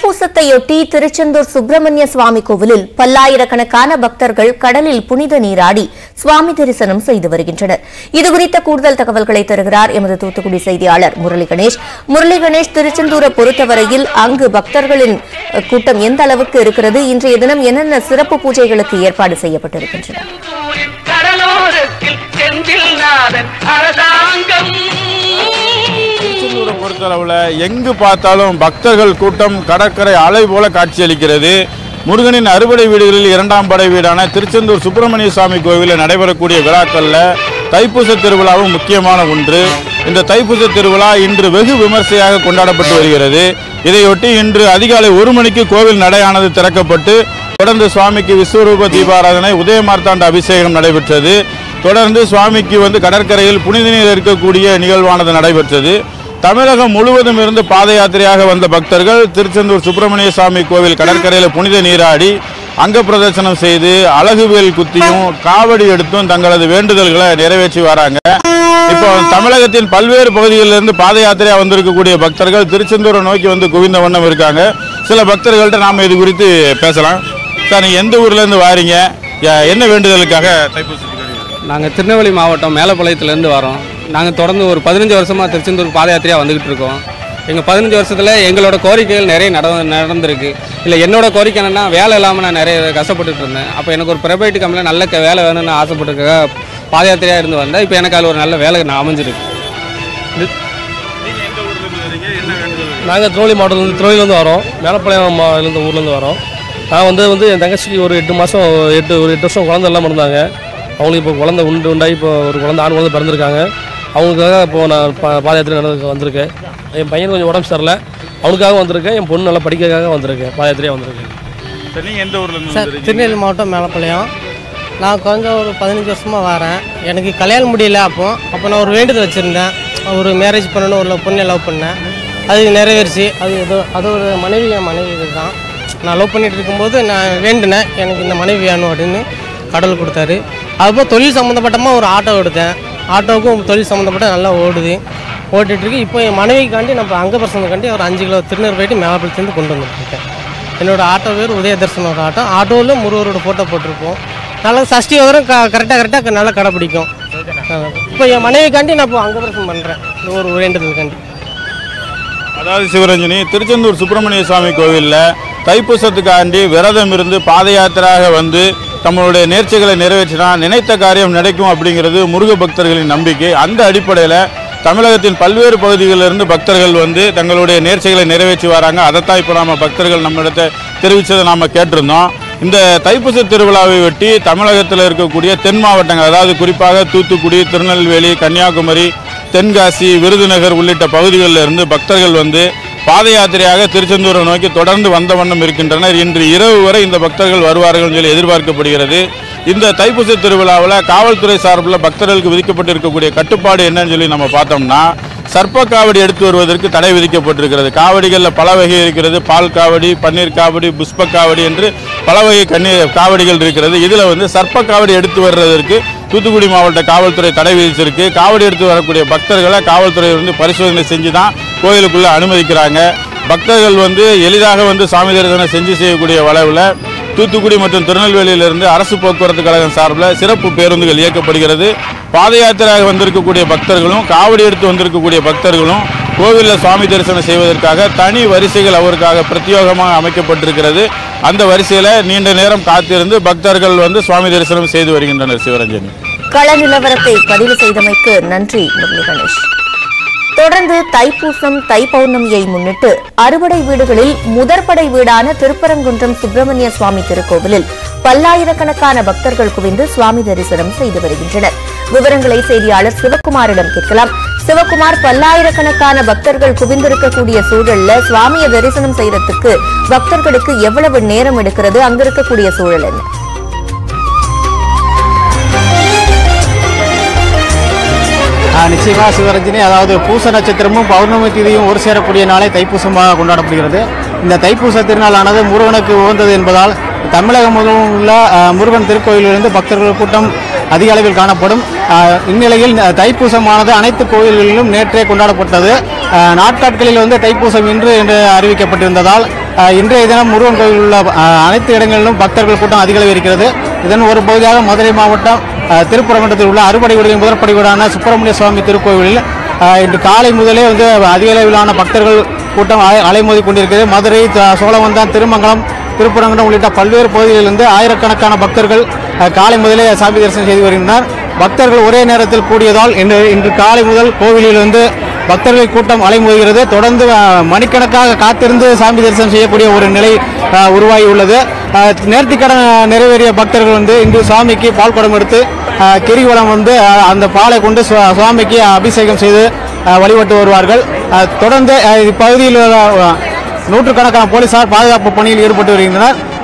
தைப்பூசத்தையொட்டி திருச்செந்தூர் சுப்பிரமணிய சுவாமி கோவிலில் பல்லாயிரக்கணக்கான பக்தர்கள் கடலில் புனித நீராடி சுவாமி தரிசனம் செய்து வருகின்றனர் இதுகுறித்த கூடுதல் தகவல்களை தருகிறார் எமது தூத்துக்குடி செய்தியாளர் முரளி கணேஷ் முரளி கணேஷ் திருச்செந்தூரை பொறுத்தவரையில் அங்கு பக்தர்களின் அஹ், கூட்டம் எந்த அளவுக்கு இருக்கிறது இன்றைய தினம் என்னென்ன சிறப்பு பூஜைகளுக்கு ஏற்பாடு செய்யப்பட்டிருக்கின்றன ஊரின் கடலோரத்தில் செந்தில் நாதன் அரசாங்கம் திருச்செந்தூரை பொறுத்தளவில் எங்கு பார்த்தாலும் பக்தர்கள் கூட்டம் கடற்கரை அலை போல காட்சியளிக்கிறது முருகனின் அறுபடை வீடுகளில் இரண்டாம் படை வீடான திருச்செந்தூர் சுப்பிரமணிய சுவாமி கோவிலில் நடைபெறக்கூடிய விழாக்களில் தைப்பூச திருவிழாவும் முக்கியமான ஒன்று இந்த தைப்பூச திருவிழா இன்று வெகு விமர்சையாக கொண்டாடப்பட்டு வருகிறது இதையொட்டி இன்று அதிகாலை ஒரு மணிக்கு கோவில் நடையானது திறக்கப்பட்டு தொடர்ந்து சுவாமிக்கு விஸ்வரூப தீபாராதனை உதயமார்த்தாண்ட அபிஷேகம் நடைபெற்றது தொடர்ந்து சுவாமிக்கு வந்து கடற்கரையில் புனித நீர் இருக்கக்கூடிய நிகழ்வானது நடைபெற்றது தமிழகம் முழுவதும் இருந்து பாத யாத்திரையாக வந்த பக்தர்கள் திருச்செந்தூர் சுப்பிரமணிய சுவாமி கோவில் கடற்கரையில் புனித நீராடி அங்க பிரதர்சனம் செய்து அழகுவேல் குத்தியும் காவடி எடுத்தும் தங்களது வேண்டுதல்களை நிறைவேற்றி வராங்க இப்போ தமிழகத்தின் பல்வேறு பகுதிகளிலிருந்து பாத யாத்திரையா வந்திருக்கக்கூடிய பக்தர்கள் திருச்செந்தூரை நோக்கி வந்து குவிந்த வண்ணம் இருக்காங்க சில பக்தர்கள்ட்ட நாம இது குறித்து பேசலாம் சார் நீங்க எந்த ஊர்ல இருந்து வாரீங்க யா- என்ன வேண்டுதலுக்காக தைப்பூசத்துக்கு வரீங்க? நாங்கள் திருநெல்வேலி மாவட்டம் மேலப்பாளையத்துலேருந்து வரோம் நாங்கள் தொடர்ந்து ஒரு பதினஞ்சு வருஷமாக திருச்செந்தூர் பாத யாத்திரையாக வந்துக்கிட்டு இருக்கோம் எங்கள் பதினஞ்சு வருஷத்தில் எங்களோட கோரிக்கைகள் நிறைய நட நடந்திருக்கு இல்லை என்னோட கோரிக்கை என்னென்னா வேலை இல்லாமல் நான் நிறைய கஷ்டப்பட்டுட்டு இருந்தேன் அப்போ எனக்கு ஒரு ப்ரைவேட் கம்பெனியில் நல்ல க- வேலை வேணும்னு ஆசைப்பட்டுருக்க பாத யாத்திரையாக இருந்து வந்தேன் இப்போ எனக்கு அதில் ஒரு நல்ல வேலை நான் அமைஞ்சிருக்கு நாங்கள் திருநெல்வேலி மாவட்டத்துலேருந்து திருநெல்வேலியிலேருந்து வரோம் மேலப்பாளையம் மாவட்டத்துலேருந்து ஊர்லேருந்து வரோம் நான் வந்து வந்து என் தங்கச்சிக்கு ஒரு எட்டு மாதம் எட்டு ஒரு எட்டு வருஷம் குழந்தை எல்லாம் இருந்தாங்க அவங்களுக்கு இப்போ குழந்தை உண்டு உண்டாகி இப்போ ஒரு குழந்தை ஆண் குழந்தை பிறந்திருக்காங்க அவங்களுக்காக இப்போ நான் பா பாத யாத்திரை நடந்து வந்திருக்கேன் என் பையன் கொஞ்சம் உடம்பு சரியில்லை அவனுக்காக வந்திருக்கேன் என் பொண்ணு நல்லா படிக்கிறதுக்காக வந்திருக்கேன் பாத யாத்திரையாக வந்திருக்கேன் சார் நீங்க எந்த ஊர்ல இருந்து சார் வந்திருக்கீங்க? திருநெல்வேலி மாவட்டம் மேலப்பாளையம் நான் கொஞ்சம் ஒரு பதினஞ்சு வருஷமாக வரேன் எனக்கு கல்யாணம் முடியல அப்போ அப்போ நான் ஒரு வேண்டுதல் வச்சுருந்தேன் ஒரு மேரேஜ் பண்ணணும் ஒரு பொண்ணை லவ் பண்ணேன் அது நிறைவேறிச்சு அது ஏதோ அது ஒரு மனைவி என் மனைவி இதுதான் நான் லவ் பண்ணிட்டு இருக்கும்போது நான் வேண்டினேன் எனக்கு இந்த மனைவி வேணும் அப்படின்னு கடவுள் கொடுத்தாரு அதுபோல் தொழில் சம்மந்தப்பட்டமாக ஒரு ஆட்டோ எடுத்தேன் ஆட்டோவுக்கும் தொழில் சம்மந்தப்பட்ட நல்லா ஓடுது ஓட்டிகிட்டு இருக்கு இப்போ என் மனைவிக்காண்டி நம்ம அங்க பிரசனக்காண்டி ஒரு அஞ்சு கிலோ திருநெல் போயிட்டு மேலப்பள்ளத்துலேருந்து கொண்டு வந்துட்டுருக்கேன் என்னோட ஆட்டோ பேர் உதய தர்சனோட ஆட்டோ ஆட்டோவில் முருகரோட ஃபோட்டோ போட்டிருப்போம் நல்லா சஷ்டி வரும் க கரெக்டாக கரெக்டாக நல்லா கடைப்பிடிக்கும் இப்போ என் மனைவிக்காண்டி நான் இப்போ அங்கபிரசம் பண்ணுறேன் இந்த ஒரு வேண்டுதலுக்காண்டி அதாவது சிவரஞ்சனி திருச்செந்தூர் சுப்பிரமணிய சுவாமி கோவிலில் தைப்பூசத்துக்காண்டி விரதம் இருந்து பாத யாத்திரையாக வந்து தங்களுடைய நேர்ச்சிகளை நிறைவேற்றினா நினைத்த காரியம் நடக்கும் அப்படிங்கிறது முருக பக்தர்களின் நம்பிக்கை அந்த அடிப்படையில் தமிழகத்தின் பல்வேறு பகுதிகளிலிருந்து பக்தர்கள் வந்து தங்களுடைய நேர்ச்சிகளை நிறைவேற்றி வராங்க அதைத்தான் இப்போ நாம பக்தர்கள் நம்மிடத்தை தெரிவித்ததை நாம் கேட்டிருந்தோம் இந்த தைப்பூச திருவிழாவை ஒட்டி தமிழகத்தில் இருக்கக்கூடிய தென் மாவட்டங்கள் அதாவது குறிப்பாக தூத்துக்குடி திருநெல்வேலி கன்னியாகுமரி தென்காசி விருதுநகர் உள்ளிட்ட பகுதிகளில் இருந்து பக்தர்கள் வந்து பாத யாத்திரையாக திருச்செந்தூரை நோக்கி தொடர்ந்து வந்த வண்ணம் இருக்கின்றனர் இன்று இரவு வரை இந்த பக்தர்கள் வருவார்கள் சொல்லி எதிர்பார்க்கப்படுகிறது இந்த தைப்பூச திருவிழாவில் காவல்துறை சார்பில் பக்தர்களுக்கு விதிக்கப்பட்டு இருக்கக்கூடிய கட்டுப்பாடு என்னன்னு சொல்லி நம்ம பார்த்தோம்னா சர்ப்ப காவடி எடுத்து வருவதற்கு தடை விதிக்கப்பட்டிருக்கிறது காவடிகளில் பல வகை இருக்கிறது பால் காவடி பன்னீர் காவடி புஷ்ப காவடி என்று பல வகை கண்ணீர் காவடிகள் இருக்கிறது இதில் வந்து சர்ப்ப காவடி எடுத்து வர்றதற்கு தூத்துக்குடி மாவட்ட காவல்துறை தடை விதிச்சிருக்கு காவடி எடுத்து வரக்கூடிய பக்தர்களை காவல்துறை வந்து பரிசோதனை செஞ்சு தான் கோயிலுக்குள்ளே அனுமதிக்கிறாங்க பக்தர்கள் வந்து எளிதாக வந்து சாமி தரிசனம் செஞ்சு செய்யக்கூடிய வளவில் தூத்துக்குடி மற்றும் திருநெல்வேலியிலிருந்து அரசு போக்குவரத்து கழகம் சார்பில் சிறப்பு பேருந்துகள் இயக்கப்படுகிறது பாத யாத்திரையாக வந்திருக்கக்கூடிய பக்தர்களும் காவடி எடுத்து வந்திருக்கக்கூடிய பக்தர்களும் கோவிலில் சுவாமி தரிசனம் செய்வதற்காக தனி வரிசைகள் அவருக்காக பிரத்யேகமாக அமைக்கப்பட்டிருக்கிறது அந்த வரிசையில் நீண்ட நேரம் காத்திருந்து பக்தர்கள் வந்து சுவாமி தரிசனம் செய்து வருகின்றனர் சிவரஞ்சனி கள நிலவரத்தை பதிவு செய்தமைக்கு நன்றி முரளி கணேஷ் தொடர்ந்து தைப்பூசம் தை பௌர்ணமியை முன்னிட்டு அறுபடை வீடுகளில் முதற்படை வீடான திருப்பரங்குன்றம் சுப்பிரமணிய சுவாமி திருக்கோவிலில் பல்லாயிரக்கணக்கான பக்தர்கள் குவிந்து சுவாமி தரிசனம் செய்து வருகின்றனர் விவரங்களை செய்தியாளர் சிவக்குமாரிடம் கேட்கலாம் சிவக்குமார் பல்லாயிரக்கணக்கான பக்தர்கள் குவிந்திருக்கக்கூடிய சூழல்ல சுவாமியை தரிசனம் செய்யறதுக்கு பக்தர்களுக்கு எவ்வளவு நேரம் எடுக்கிறது அங்க இருக்கக்கூடிய சூழல் என்ன ஆ, நிச்சயமா சிவரஞ்சனி அதாவது பூச நட்சத்திரமும் பௌர்ணமி திதியும் ஒரு சேரக்கூடிய நாளே தைப்பூசமாக கொண்டாடப்படுகிறது இந்த தைப்பூச திருநாளானது முருகனுக்கு உகந்தது என்பதால் தமிழகம் முழுவதும் உள்ள ஆ, முருகன் திருக்கோயிலிருந்து பக்தர்கள் கூட்டம் அதிக அளவில் காணப்படும் ஆ, இந்நிலையில் அ, தைப்பூசமானது அனைத்து கோயில்களிலும் நேற்றே கொண்டாடப்பட்டது ஆ, நாட்காட்களில் வந்து தைப்பூசம் இன்று என்று அறிவிக்கப்பட்டிருந்ததால் அஹ், இன்றைய தினம் முருகன் கோயில் உள்ள அஹ், அனைத்து இடங்களிலும் பக்தர்கள் கூட்டம் அதிக அளவு இருக்கிறது இதன் ஒரு பகுதியாக மதுரை மாவட்டம் அஹ், திருப்பரங்குன்றத்தில் உள்ள அறுபடை வீடுகளின் முதற்படை வீடான சுப்பிரமணிய சுவாமி திருக்கோவிலில் அஹ், இன்று காலை முதலே வந்து அதிக அளவிலான பக்தர்கள் கூட்டம் அலை- அலைமோதி கொண்டிருக்கிறது மதுரை த- சோழவந்தான் திருமங்கலம் திருப்பரங்குன்றம் உள்ளிட்ட பல்வேறு பகுதிகளிலிருந்து ஆயிரக்கணக்கான பக்தர்கள் அஹ், காலை முதலே சாமி தரிசனம் செய்து வருகின்றனர் பக்தர்கள் ஒரே நேரத்தில் கூடியதால் இன்று இன்று காலை முதல் கோவிலிலிருந்து பக்தர்கள் கூட்டம் அலைமோதுகிறது தொடர்ந்து அஹ், மணிக்கணக்காக காத்திருந்து சாமி தரிசனம் செய்யக்கூடிய ஒரு நிலை அஹ், உருவாகி உள்ளது அஹ், நேர்த்திக்கடன் நிறைவேறிய பக்தர்கள் வந்து இன்று சுவாமிக்கு பால் குடம் எடுத்து அஹ், கிரிவலம் வந்து அஹ், அந்த பாலை கொண்டு சுவா- சுவாமிக்கு அபிஷேகம் செய்து அஹ், வழிபட்டு வருவார்கள் அஹ், தொடர்ந்து அஹ், இப்பகுதியில் உள்ள, அஹ், நூற்றுக்கணக்கான போலீசார் பாதுகாப்பு பணியில் ஈடுபட்டு வருகின்றனர்